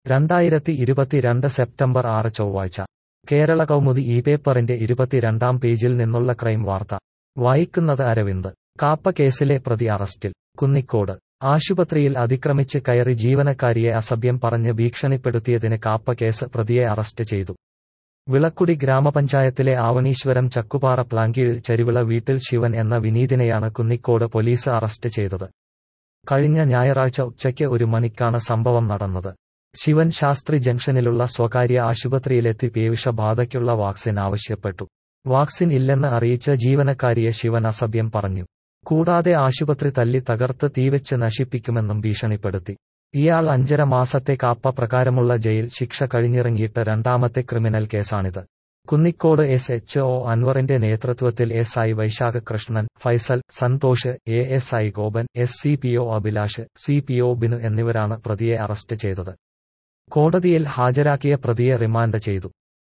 രണ്ടായിരത്തി ഇരുപത്തിരണ്ട് സെപ്റ്റംബർ ആറ് ചൊവ്വാഴ്ച കേരള കൗമുദി ഈ പേപ്പറിന്റെ ഇരുപത്തിരണ്ടാം പേജിൽ നിന്നുള്ള ക്രൈം വാർത്ത വായിക്കുന്നത് അരവിന്ദ് കാപ്പ കേസിലെ പ്രതി അറസ്റ്റിൽ കുന്നിക്കോട് ആശുപത്രിയിൽ അതിക്രമിച്ച് കയറി ജീവനക്കാരിയെ അസഭ്യം പറഞ്ഞ് ഭീഷണിപ്പെടുത്തിയതിന് കാപ്പ കേസ് പ്രതിയെ അറസ്റ്റ് ചെയ്തു വിളക്കുടി ഗ്രാമപഞ്ചായത്തിലെ ആവണീശ്വരം ചക്കുപാറ പ്ലാങ്കീഴിൽ ചരിവിള വീട്ടിൽ ശിവൻ എന്ന വിനീതിനെയാണ് കുന്നിക്കോട് പോലീസ് അറസ്റ്റ് ചെയ്തത് കഴിഞ്ഞ ഞായറാഴ്ച ഉച്ചയ്ക്ക് ഒരു മണിക്കാണ് സംഭവം നടന്നത് ശിവൻ ശാസ്ത്രി ജംഗ്ഷനിലുള്ള സ്വകാര്യ ആശുപത്രിയിലെത്തി പേവിഷബാധയ്ക്കുള്ള വാക്സിൻ ആവശ്യപ്പെട്ടു വാക്സിൻ ഇല്ലെന്ന് അറിയിച്ച ജീവനക്കാരിയെ ശിവൻ അസഭ്യം പറഞ്ഞു കൂടാതെ ആശുപത്രി തല്ലി തകർത്ത് തീവെച്ച് നശിപ്പിക്കുമെന്നും ഭീഷണിപ്പെടുത്തി ഇയാൾ അഞ്ചര മാസത്തെ കാപ്പ പ്രകാരമുള്ള ജയിൽ ശിക്ഷ കഴിഞ്ഞിറങ്ങിയിട്ട് രണ്ടാമത്തെ ക്രിമിനൽ കേസാണിത് കുന്നിക്കോട് എസ് എച്ച് ഒ അൻവറിന്റെ നേതൃത്വത്തിൽ S I Vaishakha Krishnan Faisal Santhosh A S I Gopan S C P O Abhilash C P O Binu എന്നിവരാണ് പ്രതിയെ അറസ്റ്റ് ചെയ്തത് കോടതിയിൽ ഹാജരാക്കിയ പ്രതിയെ റിമാൻഡ് ചെയ്തു